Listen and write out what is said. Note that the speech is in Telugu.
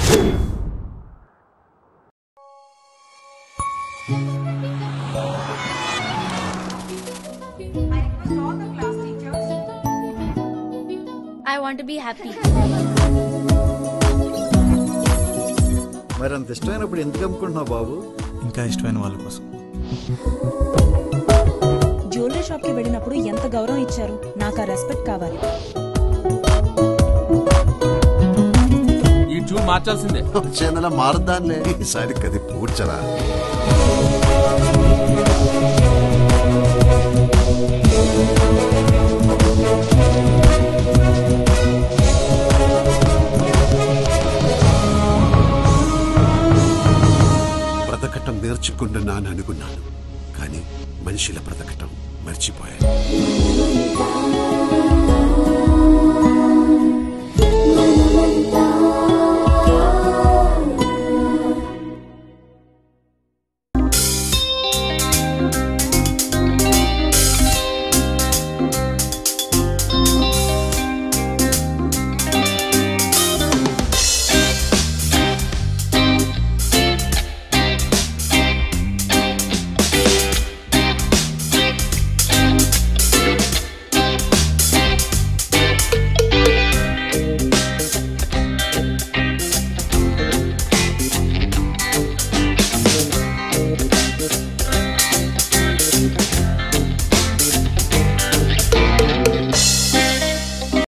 I want to be happy. మరి అంత ఇష్టమైనప్పుడు ఎందుకు అమ్ముకుంటున్నావు బాబు ఇంకా ఇష్టమైన వాళ్ళ కోసం జ్యువెలరీ షాప్ కి వెళ్ళినప్పుడు ఎంత గౌరవం ఇచ్చారు నాకు ఆ రెస్పెక్ట్ కావాలి ఈ ట్యూన్ మార్చాల్సిందే వచ్చే నెల మారదాన్లే ఈసారి కది పూడ్చరా బ్రతకటం నేర్చుకుంటున్నాను అనుకున్నాను కానీ మనిషిల బ్రతకటం మర్చిపోయాను